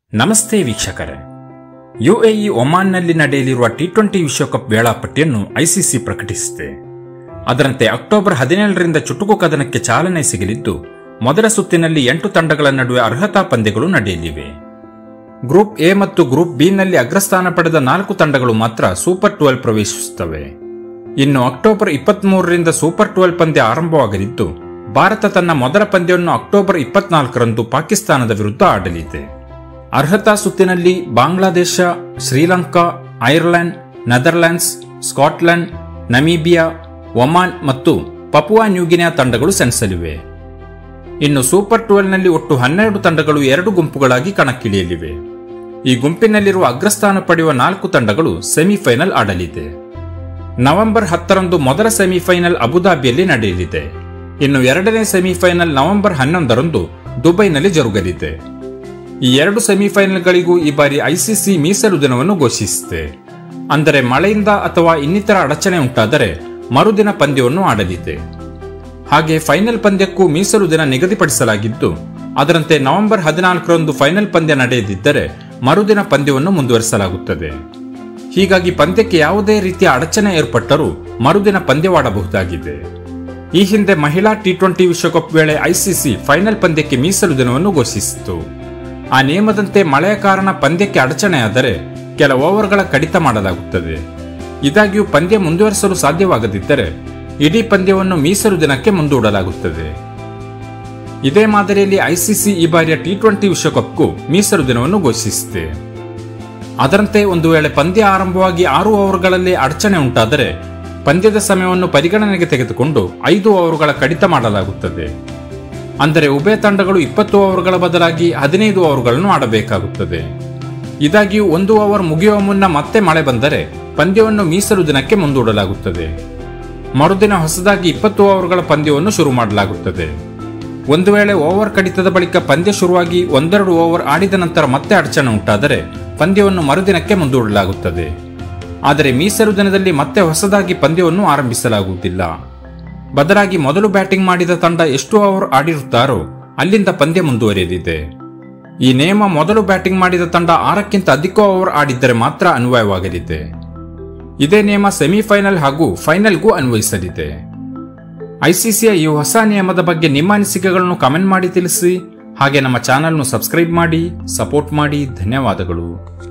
ನಮಸ್ತೆ ವೀಕ್ಷಕರೇ ಯುಎಇ ಒಮಾನ್ನಲ್ಲಿ ನಡೆಯಲಿರುವ ಟಿ ಟ್ವೆಂಟಿ ವಿಶ್ವಕಪ್ ವೇಳಾಪಟ್ಟಿಯನ್ನು ಐಸಿಸಿ ಪ್ರಕಟಿಸಿದೆ ಅದರಂತೆ ಅಕ್ಟೋಬರ್ ಹದಿನೇಳರಿಂದ ಚುಟುಕು ಕದನಕ್ಕೆ ಚಾಲನೆ ಸಿಗಲಿದ್ದು ಮೊದಲ ಸುತ್ತಿನಲ್ಲಿ ಎಂಟು ತಂಡಗಳ ನಡುವೆ ಅರ್ಹತಾ ಪಂದ್ಯಗಳು ನಡೆಯಲಿವೆ ಗ್ರೂಪ್ ಎ ಮತ್ತು ಗ್ರೂಪ್ ಬಿನಲ್ಲಿ ಅಗ್ರಸ್ಥಾನ ಪಡೆದ ನಾಲ್ಕು ತಂಡಗಳು ಮಾತ್ರ ಸೂಪರ್ ಟ್ವೆಲ್ ಪ್ರವೇಶಿಸುತ್ತವೆ ಇನ್ನು ಅಕ್ಟೋಬರ್ ಇಪ್ಪತ್ಮೂರರಿಂದ ಸೂಪರ್ ಟ್ವೆಲ್ ಪಂದ್ಯ ಆರಂಭವಾಗಲಿದ್ದು ಭಾರತ ತನ್ನ ಮೊದಲ ಪಂದ್ಯವನ್ನು ಅಕ್ಟೋಬರ್ ಇಪ್ಪತ್ನಾಲ್ಕರಂದು ಪಾಕಿಸ್ತಾನದ ವಿರುದ್ಧ ಆಡಲಿದೆ ಅರ್ಹತಾ ಸುತ್ತಿನಲ್ಲಿ Bangladesh Sri Lanka Ireland Netherlands Scotland Namibia Oman ಮತ್ತು ಪಪುವಾ ನ್ಯೂಗಿನಿಯಾ ತಂಡಗಳು ಸೆಣಸಲಿವೆ ಇನ್ನು ಸೂಪರ್ ಟ್ವೆಲ್ನಲ್ಲಿ ಒಟ್ಟು ಹನ್ನೆರಡು ತಂಡಗಳು ಎರಡು ಗುಂಪುಗಳಾಗಿ ಕಣಕ್ಕಿಳಿಯಲಿವೆ ಈ ಗುಂಪಿನಲ್ಲಿರುವ ಅಗ್ರಸ್ಥಾನ ಪಡೆಯುವ ನಾಲ್ಕು ತಂಡಗಳು ಸೆಮಿಫೈನಲ್ ಆಡಲಿದೆ ನವೆಂಬರ್ ಹತ್ತರಂದು ಮೊದಲ ಸೆಮಿಫೈನಲ್ ಅಬುದಾಬಿಯಲ್ಲಿ ನಡೆಯಲಿದೆ ಇನ್ನು ಎರಡನೇ ಸೆಮಿಫೈನಲ್ ನವೆಂಬರ್ ಹನ್ನೊಂದರಂದು ದುಬೈನಲ್ಲಿ ಜರುಗಲಿದೆ ಈ ಎರಡು ಸೆಮಿಫೈನಲ್ಗಳಿಗೂ ಈ ಬಾರಿ ಐಸಿಸಿ ಮೀಸಲು ದಿನವನ್ನು ಘೋಷಿಸಿದೆ ಅಂದರೆ ಮಳೆಯಿಂದ ಅಥವಾ ಇನ್ನಿತರ ಅಡಚಣೆ ಉಂಟಾದರೆ ಮರುದಿನ ಪಂದ್ಯವನ್ನು ಆಡಲಿದೆ ಹಾಗೆ ಫೈನಲ್ ಪಂದ್ಯಕ್ಕೂ ಮೀಸಲು ದಿನ ನಿಗದಿಪಡಿಸಲಾಗಿದ್ದು ಅದರಂತೆ ನವೆಂಬರ್ ಹದಿನಾಲ್ಕರಂದು ಫೈನಲ್ ಪಂದ್ಯ ನಡೆಯದಿದ್ದರೆ ಮರುದಿನ ಪಂದ್ಯವನ್ನು ಮುಂದುವರಿಸಲಾಗುತ್ತದೆ ಹೀಗಾಗಿ ಪಂದ್ಯಕ್ಕೆ ಯಾವುದೇ ರೀತಿಯ ಅಡಚಣೆ ಏರ್ಪಟ್ಟರೂ ಮರುದಿನ ಪಂದ್ಯವಾಡಬಹುದಾಗಿದೆ ಈ ಹಿಂದೆ ಮಹಿಳಾ ಟಿ ಟ್ವೆಂಟಿ ವಿಶ್ವಕಪ್ ವೇಳೆ ಐಸಿಸಿ ಫೈನಲ್ ಪಂದ್ಯಕ್ಕೆ ಮೀಸಲು ದಿನವನ್ನು ಘೋಷಿಸಿತು ಆ ನಿಯಮದಂತೆ ಮಳೆಯ ಕಾರಣ ಪಂದ್ಯಕ್ಕೆ ಅಡಚಣೆಯಾದರೆ ಕೆಲ ಓವರ್ಗಳ ಕಡಿತ ಮಾಡಲಾಗುತ್ತದೆ ಇದಾಗಿಯೂ ಪಂದ್ಯ ಮುಂದುವರಿಸಲು ಸಾಧ್ಯವಾಗದಿದ್ದರೆ ಇಡೀ ಪಂದ್ಯವನ್ನು ಮೀಸಲು ದಿನಕ್ಕೆ ಮುಂದೂಡಲಾಗುತ್ತದೆ ಇದೇ ಮಾದರಿಯಲ್ಲಿ ಐಸಿಸಿ ಈ ಬಾರಿಯ ಟಿ ಟ್ವೆಂಟಿ ವಿಶ್ವಕಪ್ಗೂ ಮೀಸಲು ದಿನವನ್ನು ಘೋಷಿಸಿದೆ ಅದರಂತೆ ಒಂದು ವೇಳೆ ಪಂದ್ಯ ಆರಂಭವಾಗಿ ಆರು ಓವರ್ಗಳಲ್ಲಿ ಅಡಚಣೆ ಉಂಟಾದರೆ ಪಂದ್ಯದ ಸಮಯವನ್ನು ಪರಿಗಣನೆಗೆ ತೆಗೆದುಕೊಂಡು ಐದು ಓವರ್ಗಳ ಕಡಿತ ಮಾಡಲಾಗುತ್ತದೆ ಅಂದರೆ ಉಭಯ ತಂಡಗಳು ಇಪ್ಪತ್ತು ಓವರ್ಗಳ ಬದಲಾಗಿ ಹದಿನೈದು ಓವರ್ಗಳನ್ನು ಆಡಬೇಕಾಗುತ್ತದೆ ಇದಾಗಿಯೂ ಒಂದು ಓವರ್ ಮುಗಿಯುವ ಮುನ್ನ ಮತ್ತೆ ಮಳೆ ಬಂದರೆ ಪಂದ್ಯವನ್ನು ಮೀಸಲು ದಿನಕ್ಕೆ ಮುಂದೂಡಲಾಗುತ್ತದೆ ಮರುದಿನ ಹೊಸದಾಗಿ ಇಪ್ಪತ್ತು ಓವರ್ಗಳ ಪಂದ್ಯವನ್ನು ಶುರು ಮಾಡಲಾಗುತ್ತದೆ ಒಂದು ವೇಳೆ ಓವರ್ ಕಡಿತದ ಬಳಿಕ ಪಂದ್ಯ ಶುರುವಾಗಿ ಒಂದೆರಡು ಓವರ್ ಆಡಿದ ನಂತರ ಮತ್ತೆ ಅಡಚಣೆ ಉಂಟಾದರೆ ಪಂದ್ಯವನ್ನು ಮರುದಿನಕ್ಕೆ ಮುಂದೂಡಲಾಗುತ್ತದೆ ಆದರೆ ಮೀಸಲು ದಿನದಲ್ಲಿ ಮತ್ತೆ ಹೊಸದಾಗಿ ಪಂದ್ಯವನ್ನು ಆರಂಭಿಸಲಾಗುವುದಿಲ್ಲ ಬದಲಾಗಿ ಮೊದಲು ಬ್ಯಾಟಿಂಗ್ ಮಾಡಿದ ತಂಡ ಎಷ್ಟು ಓವರ್ ಆಡಿರುತ್ತಾರೋ ಅಲ್ಲಿಂದ ಪಂದ್ಯ ಮುಂದುವರಿಯಲಿದೆ ಈ ನಿಯಮ ಮೊದಲು ಬ್ಯಾಟಿಂಗ್ ಮಾಡಿದ ತಂಡ ಆರಕ್ಕಿಂತ ಅಧಿಕ ಓವರ್ ಆಡಿದ್ದರೆ ಮಾತ್ರ ಅನ್ವಯವಾಗಲಿದೆ ಇದೇ ನಿಯಮ ಸೆಮಿಫೈನಲ್ ಹಾಗೂ ಫೈನಲ್ಗೂ ಅನ್ವಯಿಸಲಿದೆ ಐಸಿಸಿಯ ಈ ಹೊಸ ನಿಯಮದ ಬಗ್ಗೆ ನಿಮ್ಮ ಅನಿಸಿಕೆಗಳನ್ನು ಕಮೆಂಟ್ ಮಾಡಿ ತಿಳಿಸಿ ಹಾಗೆ ನಮ್ಮ ಚಾನಲ್ನು ಸಬ್ಸ್ಕ್ರೈಬ್ ಮಾಡಿ ಸಪೋರ್ಟ್ ಮಾಡಿ ಧನ್ಯವಾದಗಳು